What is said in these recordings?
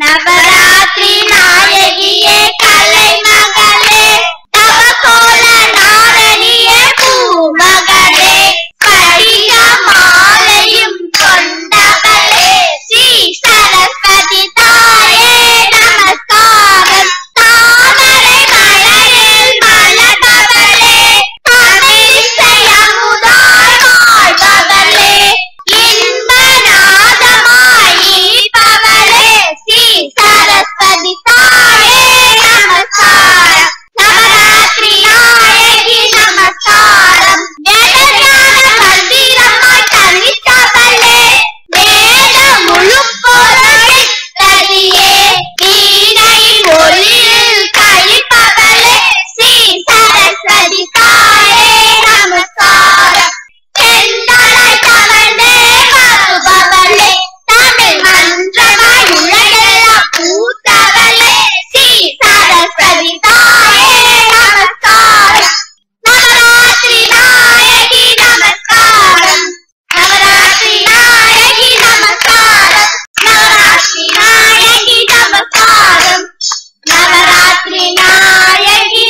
நவராத்திரி நாயகியே கலை மகளே தவ கோல நாரணியே பூமகளே படிக மாலையும் கொண்டவளே ஸ்ரீ சரஸ்வதி தாயே நமஸ்காரம் தாமரை மலரில் மலர்பவளே தமிழிசை அமுதாய் வாழ்பவளே இன்ப நாதமாய் ஈர்ப்பவளே ஸ்ரீ சரஸ்வதி தாயே நமஸ்காரம் நவராத்திரி நாயகி நமஸ்காரம் வேதஞான மந்திரமாய் தனித்தவளே வேத முழு பொருளை தரியே வீணையின் ஒளியில் கழிப்பவளே ஸ்ரீ சரஸ்வதி தாயே நமஸ்காரம் செந்தலை தவழ்ந்தே வருபவளே தமிழ் மன்றமாய் உலகெல்லாம் பூத்தவளே ஸ்ரீ சரஸ்வதி தாயே நமஸ்காரம் நவராத்திரி நாயகி நமஸ்காரம் நவராத்திரி நாயகி நமஸ்காரம் நவராத்திரி நாயகி நமஸ்காரம் நவராத்திரி நாயகி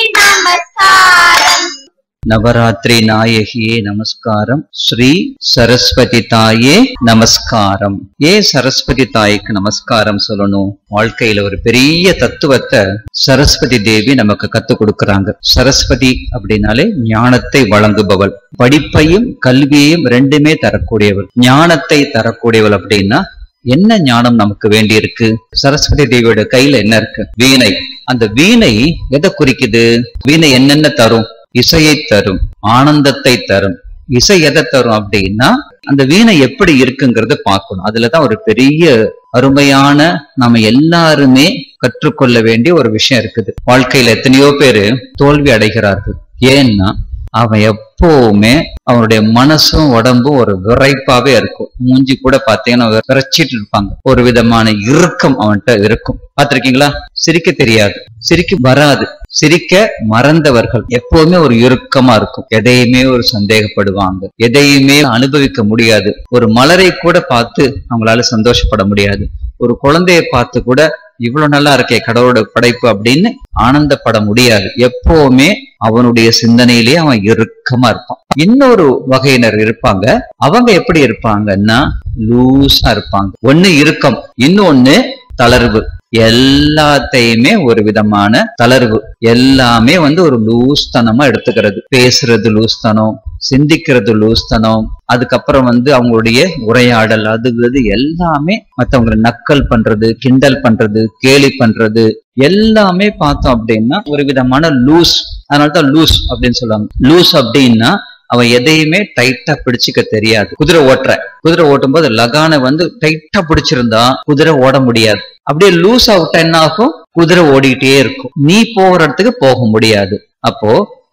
நமஸ்காரம் நவராத்திரி நாயகியே நமஸ்காரம் ஸ்ரீ சரஸ்வதி தாயே நமஸ்காரம் ஏன் சரஸ்வதி தாய்க்கு நமஸ்காரம் சொல்லணும் வாழ்க்கையில ஒரு பெரிய தத்துவத்தை சரஸ்வதி தேவி நமக்கு கத்து கொடுக்கறாங்க சரஸ்வதி அப்படின்னாலே ஞானத்தை வழங்குபவள் படிப்பையும் கல்வியையும் ரெண்டுமே தரக்கூடியவள் ஞானத்தை தரக்கூடியவள் அப்படின்னா என்ன ஞானம் நமக்கு வேண்டி இருக்கு சரஸ்வதி தேவியோட கையில என்ன இருக்கு வீணை அந்த வீணை எதை குறிக்குது வீணை என்னென்ன தரும் இசையை தரும் ஆனந்தத்தை தரும் இசை எதை தரும் அப்படின்னா அந்த வீணை எப்படி இருக்குங்கிறத பார்க்கணும் அதுலதான் ஒரு பெரிய அருமையான நாம எல்லாருமே கற்றுக்கொள்ள வேண்டிய ஒரு விஷயம் இருக்குது வாழ்க்கையில எத்தனையோ பேரு தோல்வி அடைகிறார்கள் ஏன்னா அவன் எப்பவுமே அவனுடைய மனசும் உடம்பும் ஒரு விரைப்பாவே இருக்கும் மூஞ்சி கூட பாத்தீங்கன்னா விரைச்சிட்டு இருப்பாங்க ஒரு விதமான இறுக்கம் அவன்கிட்ட இருக்கும் பார்த்திருக்கீங்களா சிரிக்க தெரியாது சிரிக்க வராது சிரிக்க மறந்தவர்கள் எப்பவுமே ஒரு இறுக்கமா இருக்கும் எதையுமே ஒரு சந்தேகப்படுவாங்க எதையுமே அனுபவிக்க முடியாது ஒரு மலரை கூட பார்த்து அவங்களால சந்தோஷப்பட முடியாது ஒரு குழந்தையை பார்த்து கூட இவ்வளவு நல்லா இருக்கே கடவுளோட படைப்பு அப்படின்னு ஆனந்தப்பட முடியாது எப்பவுமே அவனுடைய சிந்தனையிலே அவன் இறுக்கமா இருப்பான் இன்னொரு வகையினர் இருப்பாங்க அவங்க எப்படி இருப்பாங்கன்னா லூஸா இருப்பாங்க ஒண்ணு இறுக்கம் இன்னொன்னு தளர்வு எல்லாத்தையுமே ஒரு விதமான தளர்வு எல்லாமே வந்து ஒரு லூஸ்தனமா எடுத்துக்கிறது பேசுறது லூஸ்தனம் சிந்திக்கிறது லூஸ்தனம் அதுக்கப்புறம் வந்து அவங்களுடைய உரையாடல் அது இது எல்லாமே மத்தவங்களை நக்கல் பண்றது கிண்டல் பண்றது கேலி பண்றது எல்லாமே பார்த்தோம் அப்படின்னா ஒரு விதமான லூஸ் அதனாலதான் லூஸ் அப்படின்னு சொல்லுவாங்க லூஸ் அப்படின்னா அவன் எதையுமே டைட்டா பிடிச்சுக்க தெரியாது குதிரை ஓட்டுற குதிரை ஓட்டும் போது லகானை வந்து டைட்டா பிடிச்சிருந்தா குதிரை ஓட முடியாது அப்படியே லூஸ் அவுட் என்ன ஆகும் குதிரை ஓடிட்டே இருக்கும் நீ போகிற இடத்துக்கு போக முடியாது அப்போ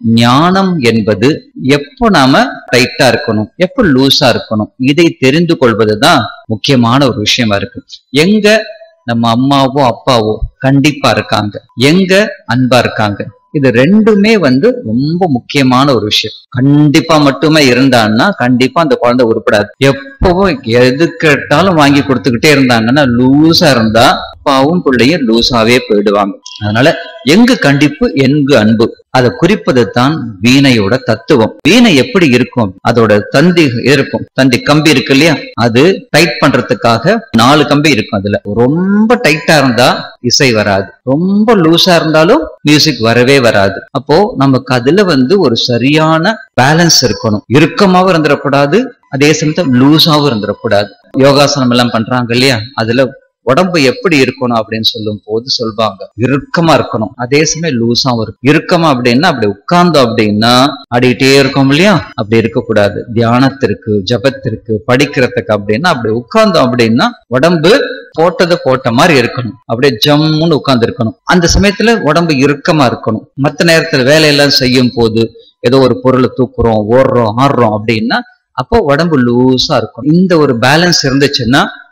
ஞானம் என்பது எப்போ நாம டைட்டா இருக்கணும் எப்போ லூஸா இருக்கணும் இதை தெரிந்து கொள்வதுதான் முக்கியமான ஒரு விஷயமா இருக்கு எங்க நம்ம அம்மாவோ அப்பாவோ கண்டிப்பா இருக்காங்க எங்க அன்பா இருக்காங்க இது ரெண்டுமே வந்து ரொம்ப முக்கியமான ஒரு விஷயம் கண்டிப்பா மட்டுமே இருந்தான்னா கண்டிப்பா அந்த குழந்தை உருப்படாது எப்பவும் எது கேட்டாலும் வாங்கி கொடுத்துக்கிட்டே இருந்தாங்கன்னா லூஸா இருந்தா அப்பாவும் பிள்ளையும் லூஸாவே போயிடுவாங்க அதனால எங்கு கண்டிப்பு எங்கு அன்பு அதை குறிப்பது தான் வீணையோட தத்துவம் வீணை எப்படி இருக்கும் அதோட தந்தி இருக்கும் தந்தி கம்பி இருக்கு இல்லையா அது டைட் பண்றதுக்காக நாலு கம்பி இருக்கும் அதுல ரொம்ப டைட்டா இருந்தா இசை வராது ரொம்ப லூஸா இருந்தாலும் மியூசிக் வரவே வராது அப்போ நமக்கு அதுல வந்து ஒரு சரியான பேலன்ஸ் இருக்கணும் இறுக்கமாவும் இருந்துடக்கூடாது அதே சமயத்துல லூஸாவும் இருந்துடக்கூடாது யோகாசனம் எல்லாம் பண்றாங்க இல்லையா அதுல உடம்பு எப்படி இருக்கணும் அப்படின்னு சொல்லும் போது சொல்வாங்க இறுக்கமா இருக்கணும் அதே சமயம் லூஸாவும் இருக்கும் இறுக்கமா அப்படின்னா அப்படி உட்கார்ந்தோம் அப்படின்னா ஆடிட்டே இருக்கோம் இல்லையா அப்படி இருக்கக்கூடாது தியானத்திற்கு ஜபத்திற்கு படிக்கிறதுக்கு அப்படின்னா அப்படி உட்கார்ந்தோம் அப்படின்னா உடம்பு போட்டது போட்ட மாதிரி இருக்கணும் அப்படியே ஜம்முன்னு உட்கார்ந்து இருக்கணும் அந்த சமயத்துல உடம்பு இறுக்கமா இருக்கணும் மத்த நேரத்துல வேலையெல்லாம் செய்யும் போது ஏதோ ஒரு பொருளை தூக்குறோம் ஓடுறோம் ஆடுறோம் அப்படின்னா அப்போ உடம்பு லூஸா இருக்கும் இந்த ஒரு பேலன்ஸ் இருந்துச்சுன்னா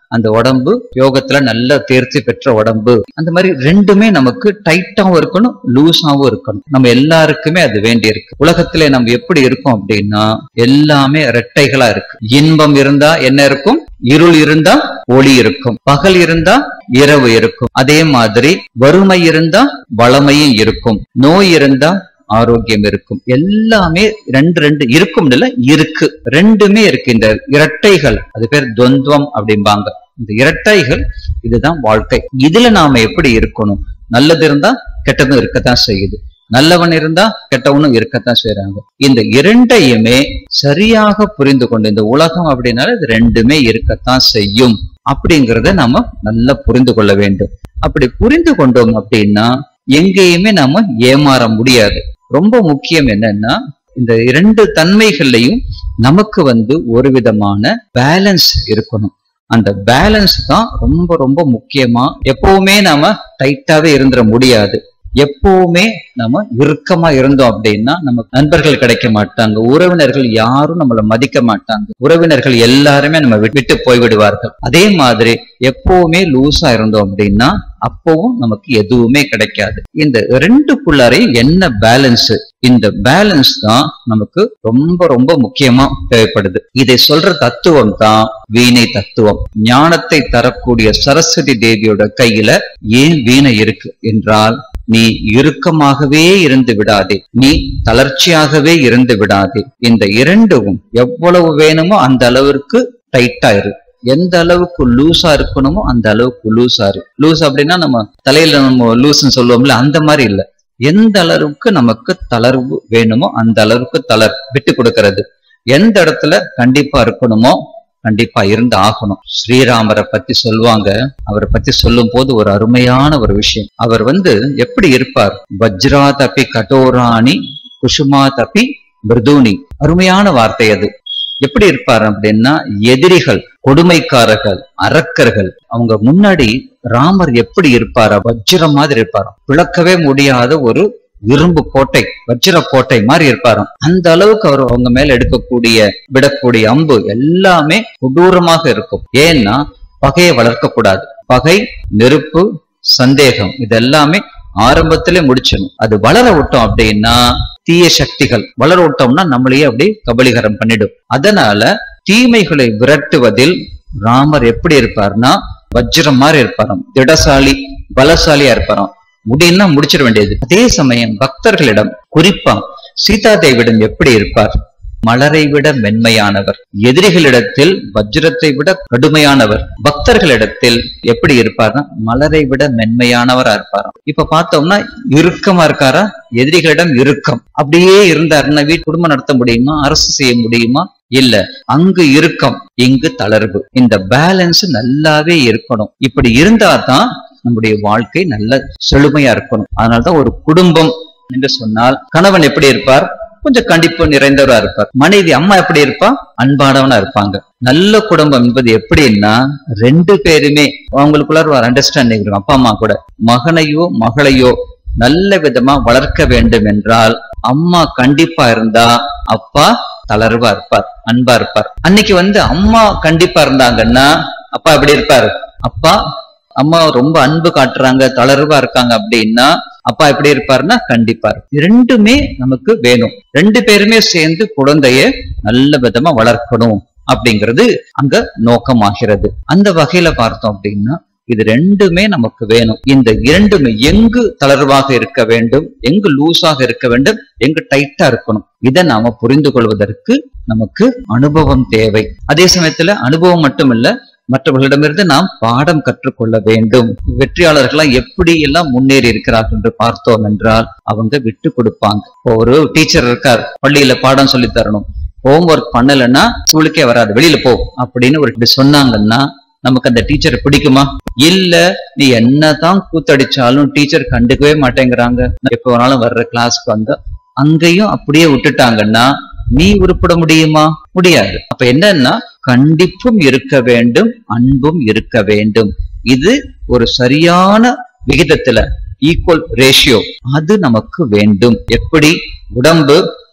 அந்த உடம்பு யோகத்துல நல்ல தேர்ச்சி பெற்ற உடம்பு அந்த மாதிரி ரெண்டுமே நமக்கு டைட்டாவும் இருக்கணும் லூஸாவும் இருக்கணும் நம்ம எல்லாருக்குமே அது வேண்டி இருக்கு உலகத்திலே நம்ம எப்படி இருக்கோம் அப்படின்னா எல்லாமே ரெட்டைகளா இருக்கு இன்பம் இருந்தா என்ன இருக்கும் இருள் இருந்தா ஒளி இருக்கும் பகல் இருந்தா இரவு இருக்கும் அதே மாதிரி வறுமை இருந்தா வளமையும் இருக்கும் நோய் இருந்தா ஆரோக்கியம் இருக்கும் எல்லாமே ரெண்டு ரெண்டு இருக்கும் இல்ல இருக்கு ரெண்டுமே இருக்கு இந்த இரட்டைகள் அது பேர் துவந்துவம் அப்படிம்பாங்க இந்த இரட்டைகள் இதுதான் வாழ்க்கை இதுல நாம எப்படி இருக்கணும் நல்லது இருந்தா கெட்டதும் இருக்கத்தான் செய்யுது நல்லவன் இருந்தா கெட்டவனும் இருக்கத்தான் செய்யறாங்க இந்த இரண்டையுமே சரியாக புரிந்து கொண்டு இந்த உலகம் அப்படின்னால இது ரெண்டுமே இருக்கத்தான் செய்யும் அப்படிங்கறத நாம நல்லா புரிந்து கொள்ள வேண்டும் அப்படி புரிந்து கொண்டோம் அப்படின்னா எங்கேயுமே நாம ஏமாற முடியாது ரொம்ப முக்கியம் என்னன்னா இந்த இரண்டு தன்மைகள்லையும் நமக்கு வந்து ஒரு விதமான பேலன்ஸ் இருக்கணும் அந்த பேலன்ஸ் தான் ரொம்ப ரொம்ப முக்கியமா எப்பவுமே நாம டைட்டாவே இருந்துட முடியாது எப்பவுமே நம்ம இறுக்கமா இருந்தோம் அப்படின்னா நமக்கு நண்பர்கள் கிடைக்க மாட்டாங்க உறவினர்கள் யாரும் நம்மள மதிக்க மாட்டாங்க உறவினர்கள் எல்லாருமே நம்ம விட்டு- விட்டு போய்விடுவார்கள் அதே மாதிரி எப்பவுமே லூசா இருந்தோம் அப்படின்னா அப்பவும் நமக்கு எதுவுமே கிடைக்காது இந்த ரெண்டுக்குள்ளாரையும் என்ன பேலன்ஸ் இந்த பேலன்ஸ் தான் நமக்கு ரொம்ப ரொம்ப முக்கியமா தேவைப்படுது இதை சொல்ற தத்துவம் தான் வீணை தத்துவம் ஞானத்தை தரக்கூடிய சரஸ்வதி தேவியோட கையில ஏன் வீணை இருக்கு என்றால் நீ இறுக்கமாகவே இருந்து விடாதே நீ தளர்ச்சியாகவே இருந்து விடாதே இந்த இரண்டும் எவ்வளவு வேணுமோ அந்த அளவிற்கு டைட்டா இரு எந்த அளவுக்கு லூசா இருக்கணுமோ அந்த அளவுக்கு லூசா இரு லூஸ் அப்படின்னா நம்ம தலையில நம்ம லூஸ்ன்னு சொல்லுவோம்ல அந்த மாதிரி இல்ல எந்த அளவுக்கு நமக்கு தளர்வு வேணுமோ அந்த அளவுக்கு தளர் விட்டு கொடுக்கிறது எந்த இடத்துல கண்டிப்பா இருக்கணுமோ கண்டிப்பா இருந்து ஆகணும் ஸ்ரீராமரை பத்தி சொல்லுவாங்க அவரை பத்தி சொல்லும் போது ஒரு அருமையான ஒரு விஷயம் அவர் வந்து எப்படி இருப்பார் வஜ்ரா தப்பி கடோராணி குஷுமா தப்பி மிருதூனி அருமையான வார்த்தை அது எப்படி இருப்பார் அப்படின்னா எதிரிகள் கொடுமைக்காரர்கள் அரக்கர்கள் அவங்க முன்னாடி ராமர் எப்படி இருப்பாரா வஜ்ரம் மாதிரி இருப்பாராம் பிளக்கவே முடியாத ஒரு இரும்பு கோட்டை வஜ்ர கோட்டை மாதிரி இருப்பாராம் அந்த அளவுக்கு அவர் அவங்க மேல எடுக்கக்கூடிய விடக்கூடிய அம்பு எல்லாமே கொடூரமாக இருக்கும் ஏன்னா பகையை வளர்க்க கூடாது பகை நெருப்பு சந்தேகம் இது எல்லாமே ஆரம்பத்திலே முடிச்சிடணும் அது வளர விட்டோம் அப்படின்னா தீய சக்திகள் வளர விட்டோம்னா நம்மளையே அப்படியே கபலீகரம் பண்ணிடும் அதனால தீமைகளை விரட்டுவதில் ராமர் எப்படி இருப்பார்னா வஜ்ரம் மாதிரி இருப்பாராம் திடசாலி பலசாலியா இருப்பாராம் முடியும்னா முடிச்சிட வேண்டியது அதே சமயம் பக்தர்களிடம் குறிப்பா சீதா தேவியிடம் எப்படி இருப்பார் மலரை விட மென்மையானவர் எதிரிகளிடத்தில் வஜ்ரத்தை விட கடுமையானவர் பக்தர்களிடத்தில் எப்படி இருப்பார்னா மலரை விட மென்மையானவரா இருப்பாராம் இப்ப பார்த்தோம்னா இறுக்கமா இருக்காரா எதிரிகளிடம் இறுக்கம் அப்படியே இருந்தாருன்னா வீட்டு குடும்பம் நடத்த முடியுமா அரசு செய்ய முடியுமா இல்ல அங்கு இறுக்கம் இங்கு தளர்வு இந்த பேலன்ஸ் நல்லாவே இருக்கணும் இப்படி இருந்தா தான் நம்முடைய வாழ்க்கை நல்ல செழுமையா இருக்கணும் அதனாலதான் ஒரு குடும்பம் என்று சொன்னால் கணவன் எப்படி இருப்பார் கொஞ்சம் கண்டிப்பு நிறைந்தவரா இருப்பார் மனைவி அம்மா எப்படி இருப்பா அன்பானவனா இருப்பாங்க நல்ல குடும்பம் என்பது எப்படின்னா ரெண்டு பேருமே அவங்களுக்குள்ள ஒரு அண்டர்ஸ்டாண்டிங் இருக்கும் அப்பா அம்மா கூட மகனையோ மகளையோ நல்ல விதமா வளர்க்க வேண்டும் என்றால் அம்மா கண்டிப்பா இருந்தா அப்பா தளர்வா இருப்பார் அன்பா இருப்பார் அன்னைக்கு வந்து அம்மா கண்டிப்பா இருந்தாங்கன்னா அப்பா எப்படி இருப்பாரு அப்பா அம்மா ரொம்ப அன்பு காட்டுறாங்க தளர்வா இருக்காங்க அப்படின்னா அப்பா எப்படி இருப்பாருன்னா கண்டிப்பா இருப்பார். ரெண்டுமே நமக்கு வேணும் ரெண்டு பேருமே சேர்ந்து குழந்தைய நல்ல விதமா வளர்க்கணும் அப்படிங்கிறது அங்க நோக்கமாகிறது அந்த வகையில பார்த்தோம் அப்படின்னா இது ரெண்டுமே நமக்கு வேணும் இந்த இரண்டுமே எங்கு தளர்வாக இருக்க வேண்டும் எங்கு லூஸாக இருக்க வேண்டும் எங்கு டைட்டா இருக்கணும் இதை நாம புரிந்து கொள்வதற்கு நமக்கு அனுபவம் தேவை அதே சமயத்துல அனுபவம் மட்டும் இல்ல மற்றவர்களிடமிருந்து நாம் பாடம் கற்றுக்கொள்ள வேண்டும் வெற்றியாளர்கள்லாம் எப்படி எல்லாம் முன்னேறி இருக்கிறார்கள் என்று பார்த்தோம் என்றால் அவங்க விட்டு கொடுப்பாங்க இப்போ ஒரு டீச்சர் இருக்கார் பள்ளியில பாடம் சொல்லி தரணும் ஹோம்ஒர்க் பண்ணலைன்னா ஸ்கூலுக்கே வராது வெளியில போ அப்படின்னு ஒரு இப்படி சொன்னாங்கன்னா நமக்கு அந்த டீச்சரை பிடிக்குமா இல்ல நீ என்னதான் கூத்தடிச்சாலும் டீச்சர் கண்டுக்கவே மாட்டேங்கிறாங்க எப்ப வேணாலும் வர்ற கிளாஸ்க்கு வந்தா அங்கேயும் அப்படியே விட்டுட்டாங்கன்னா நீ உருப்பட முடியுமா முடியாது அப்ப என்னன்னா கண்டிப்பும் இருக்க வேண்டும் அன்பும் இருக்க வேண்டும் இது ஒரு சரியான விகிதத்துல ஈக்குவல் ரேஷியோ அது நமக்கு வேண்டும் எப்படி உடம்பு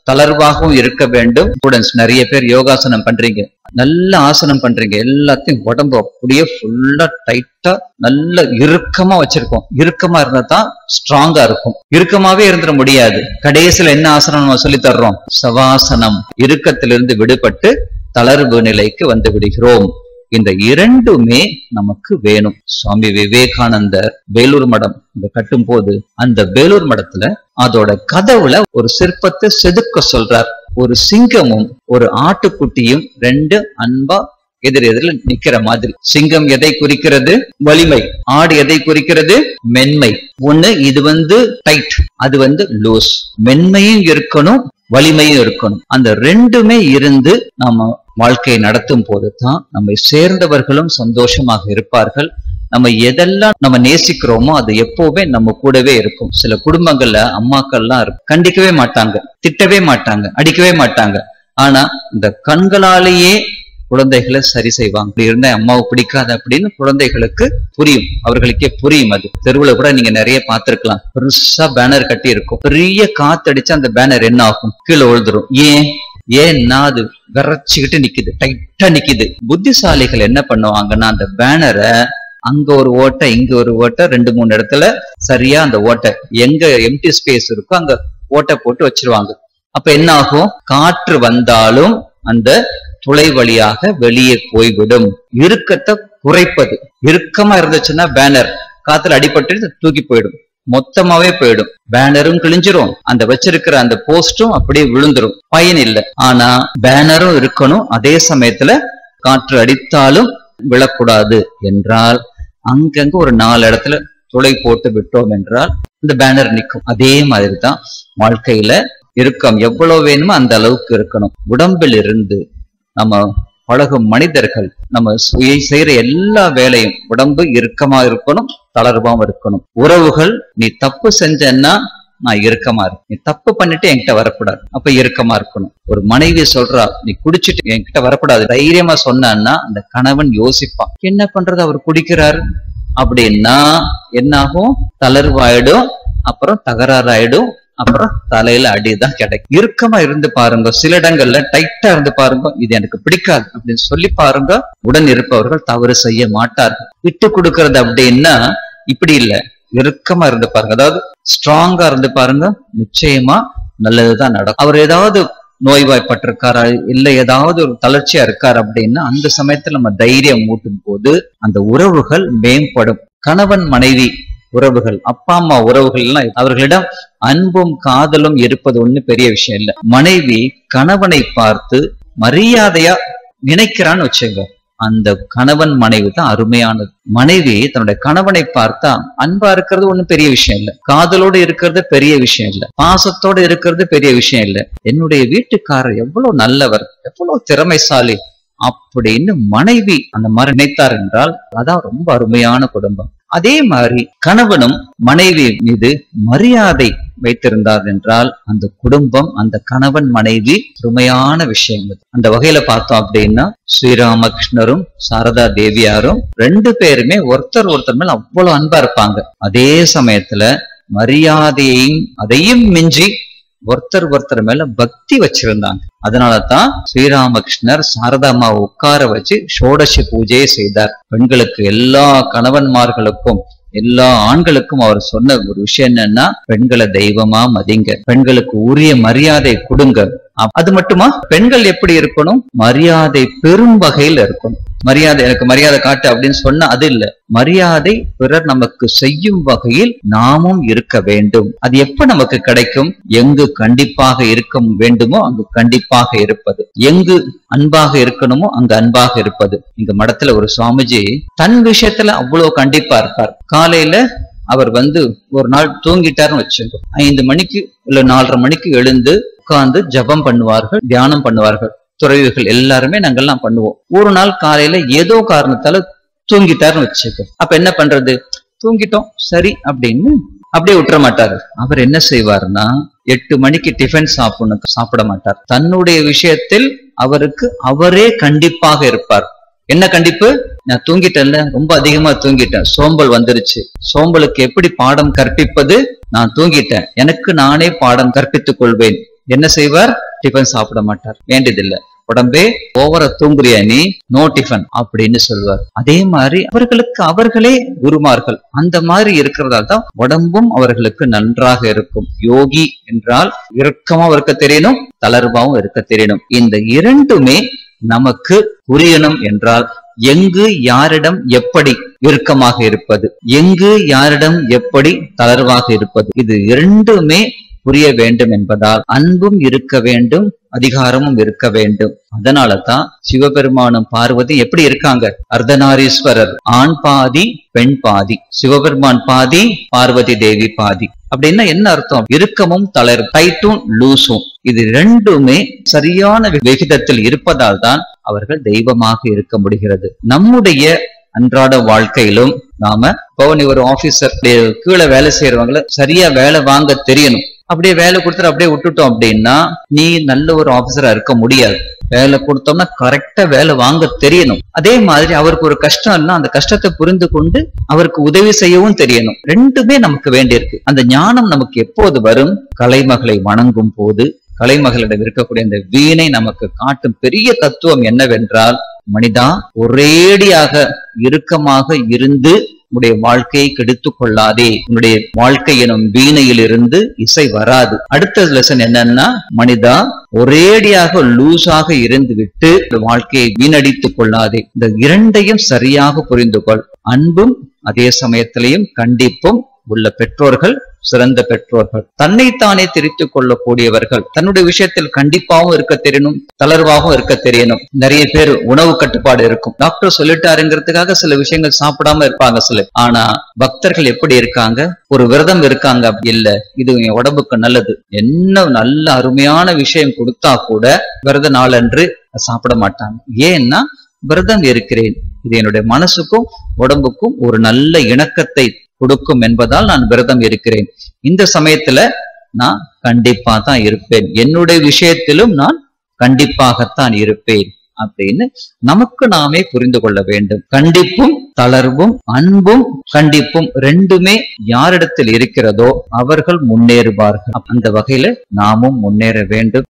தளர்வாகவும் இருக்க வேண்டும் ஸ்டூடெண்ட்ஸ் நிறைய பேர் யோகாசனம் பண்றீங்க நல்ல ஆசனம் பண்றீங்க எல்லாத்தையும் உடம்பு அப்படியே ஃபுல்லா டைட்டா நல்ல இறுக்கமா வச்சிருக்கோம் இறுக்கமா இருந்தா தான் ஸ்ட்ராங்கா இருக்கும் இறுக்கமாவே இருந்துட முடியாது கடைசியில என்ன ஆசனம் நம்ம சொல்லி தர்றோம் சவாசனம் இறுக்கத்திலிருந்து விடுபட்டு தளர்வு நிலைக்கு வந்து விடுகிறோம் இந்த இரண்டுமே நமக்கு வேணும் சுவாமி விவேகானந்தர் வேலூர் மடம் இங்க கட்டும் போது அந்த வேலூர் மடத்துல அதோட கதவுல ஒரு சிற்பத்தை செதுக்க சொல்றார் ஒரு சிங்கமும் ஒரு ஆட்டுக்குட்டியும் ரெண்டு அன்பா எதிர் எதிரில் நிக்கிற மாதிரி சிங்கம் எதை குறிக்கிறது வலிமை ஆடு எதை குறிக்கிறது மென்மை ஒண்ணு இது வந்து டைட் அது வந்து லூஸ் மென்மையும் இருக்கணும் வலிமையும் இருக்கணும் அந்த ரெண்டுமே இருந்து நாம வாழ்க்கையை நடத்தும் போது தான் நம்மை சேர்ந்தவர்களும் சந்தோஷமாக இருப்பார்கள் நம்ம எதெல்லாம் நம்ம நேசிக்கிறோமோ அது எப்பவுமே நம்ம கூடவே இருக்கும் சில குடும்பங்கள்ல அம்மாக்கள்லாம் இருக்கும் கண்டிக்கவே மாட்டாங்க திட்டவே மாட்டாங்க அடிக்கவே மாட்டாங்க ஆனா இந்த கண்களாலேயே குழந்தைகளை சரி செய்வாங்க இப்படி இருந்தா அம்மாவுக்கு பிடிக்காது அப்படின்னு குழந்தைகளுக்கு புரியும் அவர்களுக்கே புரியும் அது தெருவுல கூட நீங்க நிறைய பார்த்திருக்கலாம் பெருசா பேனர் கட்டி இருக்கும் பெரிய காத்தடிச்சு அந்த பேனர் என்ன ஆகும் கீழே விழுந்துரும் ஏன் ஏன்னா அது விரைச்சுக்கிட்டு நிக்குது டைட்டா நிக்குது புத்திசாலிகள் என்ன பண்ணுவாங்கன்னா அந்த பேனரை அங்க ஒரு ஓட்டை இங்க ஒரு ஓட்டை ரெண்டு மூணு இடத்துல சரியா அந்த ஓட்டை எங்க எம்டி ஸ்பேஸ் இருக்கோ அங்க ஓட்டை போட்டு வச்சிருவாங்க அப்ப என்ன ஆகும் காற்று வந்தாலும் அந்த துளை வழியாக வெளியே போய்விடும் இறுக்கத்தை குறைப்பது இறுக்கமா இருந்துச்சுன்னா பேனர் காத்துல அடிபட்டு தூக்கி போயிடும் மொத்தமாவே போயிடும் பேனரும் கிழிஞ்சிரும் அந்த வச்சிருக்கிற அந்த போஸ்டும் அப்படியே விழுந்துரும் பயன் இல்லை ஆனா பேனரும் இருக்கணும் அதே சமயத்துல காற்று அடித்தாலும் விழக்கூடாது என்றால் அங்கங்க ஒரு நாலு இடத்துல துளை போட்டு விட்டோம் என்றால் இந்த பேனர் நிற்கும் அதே மாதிரி தான் வாழ்க்கையில இறுக்கம் எவ்வளவு வேணுமோ அந்த அளவுக்கு இருக்கணும் உடம்பில் இருந்து நம்ம பழகும் மனிதர்கள் நம்ம சுய செய்யற எல்லா வேலையும் உடம்பு இறுக்கமா இருக்கணும் தளர்வாம இருக்கணும் உறவுகள் நீ தப்பு செஞ்சன்னா நான் இறுக்கமா இருக்கேன் நீ தப்பு பண்ணிட்டு என்கிட்ட வரக்கூடாது அப்ப இறுக்கமா இருக்கணும் ஒரு மனைவி சொல்றா நீ குடிச்சிட்டு என்கிட்ட வரக்கூடாது தைரியமா சொன்னான்னா அந்த கணவன் யோசிப்பான் என்ன பண்றது அவர் குடிக்கிறாரு அப்படின்னா என்னாகும் தளர்வாயிடும் அப்புறம் தகராறாயிடும் அப்புறம் தலையில அடிதான் கிடைக்கும் இறுக்கமா இருந்து பாருங்க சில இடங்கள்ல டைட்டா இருந்து பாருங்க இது எனக்கு பிடிக்காது அப்படின்னு சொல்லி பாருங்க உடன் இருப்பவர்கள் தவறு செய்ய மாட்டார்கள் விட்டு கொடுக்கறது அப்படின்னா இப்படி இல்ல இறுக்கமா இருந்து பாருங்க அதாவது ஸ்ட்ராங்கா இருந்து பாருங்க நிச்சயமா நல்லதுதான் நடக்கும் அவர் ஏதாவது நோய்வாய்ப்பட்டிருக்காரா இல்ல ஏதாவது ஒரு தளர்ச்சியா இருக்காரு அப்படின்னா அந்த சமயத்துல நம்ம தைரியம் ஊட்டும் போது அந்த உறவுகள் மேம்படும் கணவன் மனைவி உறவுகள் அப்பா அம்மா உறவுகள் எல்லாம் அவர்களிடம் அன்பும் காதலும் இருப்பது ஒண்ணு பெரிய விஷயம் இல்ல மனைவி கணவனை பார்த்து மரியாதையா நினைக்கிறான்னு வச்சுங்க அந்த கணவன் மனைவி தான் அருமையானது மனைவி தன்னுடைய கணவனை பார்த்தா அன்பா இருக்கிறது ஒண்ணும் பெரிய விஷயம் இல்ல காதலோடு இருக்கிறது பெரிய விஷயம் இல்ல பாசத்தோடு இருக்கிறது பெரிய விஷயம் இல்ல என்னுடைய வீட்டுக்காரர் எவ்வளவு நல்லவர் எவ்வளவு திறமைசாலி அப்படின்னு மனைவி அந்த மாதிரி நினைத்தார் என்றால் அதான் ரொம்ப அருமையான குடும்பம் அதே மாதிரி கணவனும் மனைவி மீது மரியாதை வைத்திருந்தார் என்றால் அந்த குடும்பம் அந்த கணவன் மனைவி அருமையான விஷயங்கள் அந்த வகையில பார்த்தோம் அப்படின்னா ஸ்ரீராமகிருஷ்ணரும் சாரதா தேவியாரும் ரெண்டு பேருமே ஒருத்தர் ஒருத்தர் மேல அவ்வளவு அன்பா இருப்பாங்க அதே சமயத்துல மரியாதையையும் அதையும் மிஞ்சி ஒருத்தர் ஒருத்தர் மேல பக்தி வச்சிருந்தாங்க அதனாலதான் ஸ்ரீராமகிருஷ்ணர் சாரதாமா உட்கார வச்சு ஷோடசி பூஜையை செய்தார் பெண்களுக்கு எல்லா கணவன்மார்களுக்கும் எல்லா ஆண்களுக்கும் அவர் சொன்ன ஒரு விஷயம் என்னன்னா பெண்களை தெய்வமா மதிங்க பெண்களுக்கு உரிய மரியாதை கொடுங்க அ- அது மட்டுமா பெண்கள் எப்படி இருக்கணும் மரியாதை பெரும் வகையில் இருக்கணும் மரியாதை எனக்கு மரியாதை காட்டு அப்படின்னு சொன்னா அது இல்ல மரியாதை பிறர் நமக்கு செய்யும் வகையில் நாமும் இருக்க வேண்டும் அது எப்ப நமக்கு கிடைக்கும் எங்கு கண்டிப்பாக இருக்க வேண்டுமோ அங்கு கண்டிப்பாக இருப்பது எங்கு அன்பாக இருக்கணுமோ அங்கு அன்பாக இருப்பது இங்க மடத்துல ஒரு சுவாமிஜி தன் விஷயத்துல அவ்வளவு கண்டிப்பா இருப்பார் காலையில அவர் வந்து ஒரு நாள் தூங்கிட்டாருன்னு வச்சுக்கோ ஐந்து மணிக்கு இல்ல நாலரை மணிக்கு எழுந்து உட்கார்ந்து ஜெபம் பண்ணுவார்கள் தியானம் பண்ணுவார்கள் துறவிகள் எல்லாருமே நாங்கெல்லாம் பண்ணுவோம் ஒரு நாள் காலையில ஏதோ காரணத்தால தூங்கிட்டாருன்னு வச்சுக்கோ அப்ப என்ன பண்றது தூங்கிட்டோம் சரி அப்படின்னு அப்படியே விட்டுற மாட்டாரு அவர் என்ன செய்வாருன்னா எட்டு மணிக்கு டிஃபன் சாப்பிடணும் சாப்பிட மாட்டார் தன்னுடைய விஷயத்தில் அவருக்கு அவரே கண்டிப்பாக இருப்பார் என்ன கண்டிப்பு நான் தூங்கிட்டேன்ல ரொம்ப அதிகமா தூங்கிட்டேன் சோம்பல் வந்துருச்சு சோம்பலுக்கு எப்படி பாடம் கற்பிப்பது நான் தூங்கிட்டேன் எனக்கு நானே பாடம் கற்பித்துக் கொள்வேன் என்ன செய்வார் டிஃபன் சாப்பிட மாட்டார் வேண்டியதில்லை உடம்பே ஓவரா தூங்குறியா நீ நோ டிஃபன் அப்படின்னு சொல்வார் அதே மாதிரி அவர்களுக்கு அவர்களே குருமார்கள் அந்த மாதிரி இருக்கிறதால தான் உடம்பும் அவர்களுக்கு நன்றாக இருக்கும் யோகி என்றால் இறுக்கமா இருக்க தெரியணும் தளர்வாவும் இருக்க தெரியணும் இந்த இரண்டுமே நமக்கு புரியணும் என்றால் எங்கு யாரிடம் எப்படி இறுக்கமாக இருப்பது எங்கு யாரிடம் எப்படி தளர்வாக இருப்பது இது இரண்டுமே புரிய வேண்டும் என்பதால் அன்பும் இருக்க வேண்டும் அதிகாரமும் இருக்க வேண்டும் அதனால தான் சிவபெருமானும் பார்வதி எப்படி இருக்காங்க அர்த்தநாரீஸ்வரர் ஆண் பாதி பெண் பாதி சிவபெருமான் பாதி பார்வதி தேவி பாதி அப்படின்னா என்ன அர்த்தம் இறுக்கமும் தளர் டைட்டும் லூசும் இது ரெண்டுமே சரியான விகிதத்தில் இருப்பதால் தான் அவர்கள் தெய்வமாக இருக்க முடிகிறது நம்முடைய அன்றாட வாழ்க்கையிலும் நாம இப்போ நீ ஒரு ஆபீசர் கீழே வேலை செய்யறவங்கள சரியா வேலை வாங்க தெரியணும் அப்படியே வேலை கொடுத்துட்டு அப்படியே விட்டுட்டோம் அப்படின்னா நீ நல்ல ஒரு ஆபீசரா இருக்க முடியாது வேலை கொடுத்தோம்னா கரெக்டா வேலை வாங்க தெரியணும் அதே மாதிரி அவருக்கு ஒரு கஷ்டம் இல்ல அந்த கஷ்டத்தை புரிந்து கொண்டு அவருக்கு உதவி செய்யவும் தெரியணும் ரெண்டுமே நமக்கு வேண்டியிருக்கு அந்த ஞானம் நமக்கு எப்போது வரும் கலைமகளை வணங்கும் போது கலைமகளிடம் இருக்கக்கூடிய அந்த வீணை நமக்கு காட்டும் பெரிய தத்துவம் என்னவென்றால் மனிதா ஒரேடியாக இறுக்கமாக இருந்து உன்னுடைய வாழ்க்கையை கெடுத்துக் கொள்ளாதே உன்னுடைய வாழ்க்கை எனும் வீணையில் இருந்து இசை வராது அடுத்த லெசன் என்னன்னா மனிதா ஒரேடியாக லூஸாக இருந்து விட்டு வாழ்க்கையை வீணடித்துக் கொள்ளாதே இந்த இரண்டையும் சரியாக புரிந்து கொள் அன்பும் அதே சமயத்திலையும் கண்டிப்பும் உள்ள பெற்றோர்கள் சிறந்த பெற்றோர்கள் தன்னைத்தானே திரித்துக் கொள்ளக்கூடியவர்கள் தன்னுடைய விஷயத்தில் கண்டிப்பாகவும் இருக்க தெரியணும் தளர்வாகவும் இருக்க தெரியணும் நிறைய பேர் உணவு கட்டுப்பாடு இருக்கும் டாக்டர் சொல்லிட்டாருங்கிறதுக்காக சில விஷயங்கள் சாப்பிடாம இருப்பாங்க சில ஆனா பக்தர்கள் எப்படி இருக்காங்க ஒரு விரதம் இருக்காங்க அப்படி இல்ல இது என் உடம்புக்கு நல்லது என்ன நல்ல அருமையான விஷயம் கொடுத்தா கூட விரத நாளன்று சாப்பிட மாட்டாங்க ஏன்னா விரதம் இருக்கிறேன் இது என்னுடைய மனசுக்கும் உடம்புக்கும் ஒரு நல்ல இணக்கத்தை கொடுக்கும் என்பதால் நான் விரதம் இருக்கிறேன் இந்த சமயத்துல நான் கண்டிப்பா தான் இருப்பேன் என்னுடைய விஷயத்திலும் நான் கண்டிப்பாகத்தான் இருப்பேன் அப்படின்னு நமக்கு நாமே புரிந்து கொள்ள வேண்டும் கண்டிப்பும் தளர்வும் அன்பும் கண்டிப்பும் ரெண்டுமே யாரிடத்தில் இருக்கிறதோ அவர்கள் முன்னேறுவார்கள் அந்த வகையில நாமும் முன்னேற வேண்டும்